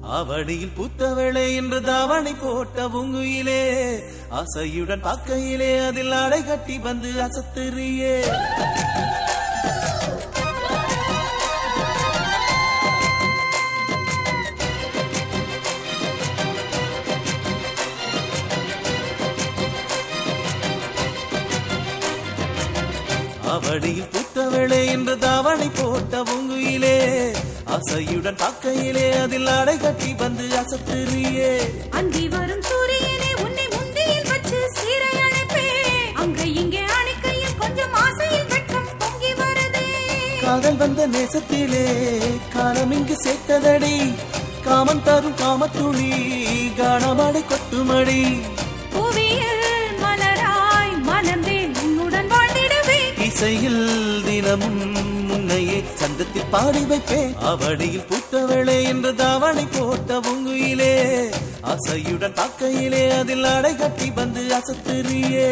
அவடியில் புத்தவளை என்று தாவணி போட்ட உங்குயிலே ஆசையுடன் பார்க்கையிலே அதில் அடை கட்டி வந்து அசத்துறியே அவடியில் புத்தவளை என்று தாவணி போட்ட உங்குயிலே ஆசையுடன் பார்க்கையிலே அதில் அடை கட்டி வந்து அசத்துறியே அந்தி வரும் சூரியனே உன்னை முந்தியில் வச்சு சீரை அணைப்பே அங்க இங்கே அணைக்கையில் கொஞ்சம் ஆசையில் வெட்கம் பொங்கி வருதே காதல் வந்த நேசத்திலே காலம் இங்கு சேர்த்ததடி காமன் தரும் காமத்துளி காணமடை கொட்டுமடி புவியில் மலராய் மலர்ந்தேன் உன்னுடன் வாழ்ந்திடவே இசையில் தினமும் முன்னையே சந்தத்தில் பாடி வைப்பேன் அவடியில் புத்தவளை என்று தாவணி போட்ட உங்குயிலே அசையுடன் பார்க்கையிலே அதில் அடை கட்டி வந்து அசத்துறியே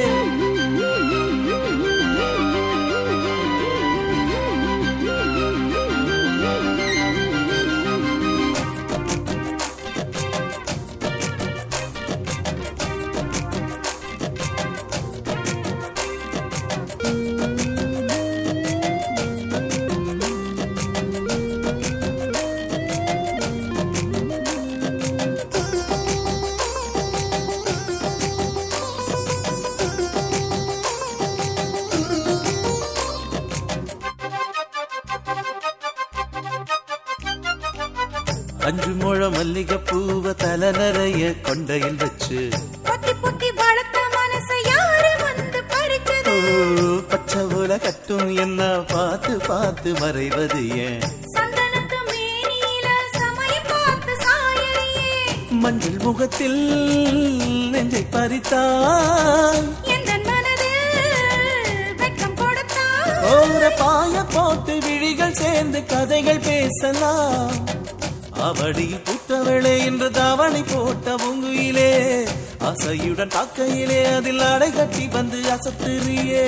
அஞ்சு முழ மல்லிகை பூவ தலை நிறைய கொண்டையில் வச்சு பொத்தி பொத்தி வளர்த்த மனசை யாரு வந்து ஓ, பறிச்சது பச்சை ஓல கட்டும் என்ன பார்த்து பார்த்து மறைவது ஏன் சந்தனத்து மேனியில சமயம் பார்த்து சாயறியே மஞ்சள் முகத்தில் நெஞ்சை பறித்தான் எந்த மனதில் வெட்கம் கொடுத்தான் ஓர பாய போட்டு விழிகள் சேர்ந்து கதைகள் பேசலாம் அவடியில் புத்தவளை என்று தாவணி போட்ட உங்குயிலே அசையுடன் தாக்கையிலே அதில் அடை கட்டி வந்து அசத்துறியே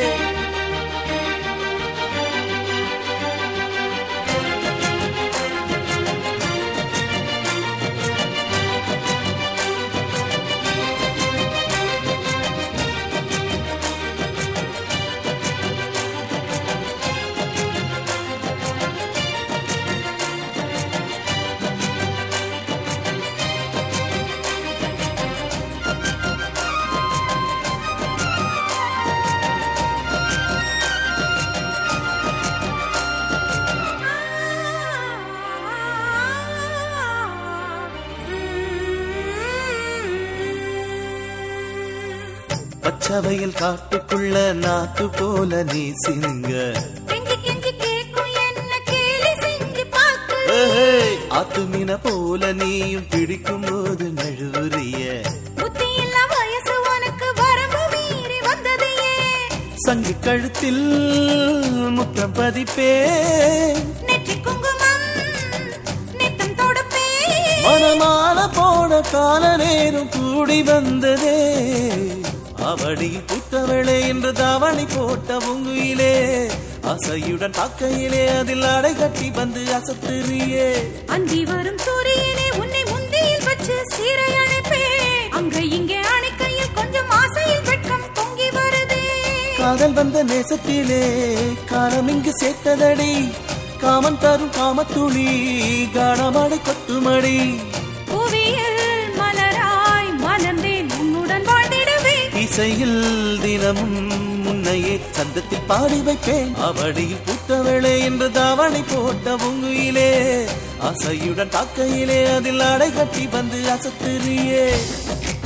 பச்சவையில் காட்டுக்குள்ள நாத்து போல நீ சிங்க கெஞ்சி கெஞ்சி கேக்கும் என்ன கேலி செஞ்சு பார்த்து ஏய், ஆத்து மீன போல நீயும் பிடிக்கும் போது நழுவுறிய புத்தி இல்ல வயசு உனக்கு வரம்பு மீறி வந்ததையே சங்கு கழுத்தில் முத்தம் பதிப்பே நெற்றி குங்குமம் நித்தம் தொடுப்பே மனமால போன கால நேரம் கூடி வந்ததே அவடியில் புத்தவளை என்று தாவணி போட்ட உங்குயிலே அசையுடன் தாக்கையிலே அதில் அடை கட்டி வந்து அசத்துறியே அந்தி வரும் சூரியனே உன்னை முந்தியில் வச்சு சீரை அணைப்பே அங்க இங்கே அணைக்கையில் கொஞ்சம் ஆசையில் வெட்கம் பொங்கி வருதே காதல் வந்த நேசத்திலே காலம் இங்கு சேர்த்ததடி காமன் தரும் காமத்துளி காணமடை கொத்துமடி புவியில் மலராய் மலர்ந்தேன் உன்னுடன் வாழ்ந்திடவே இசையில் தினமும் முன்னையே சந்தத்தில் பாடி வைப்பேன் அவடியில் புத்தவளை என்று தாவணி போட்ட உங்குயிலே அசையுடன் தாக்கையிலே அதில் அடை கட்டி வந்து அசத்துறியே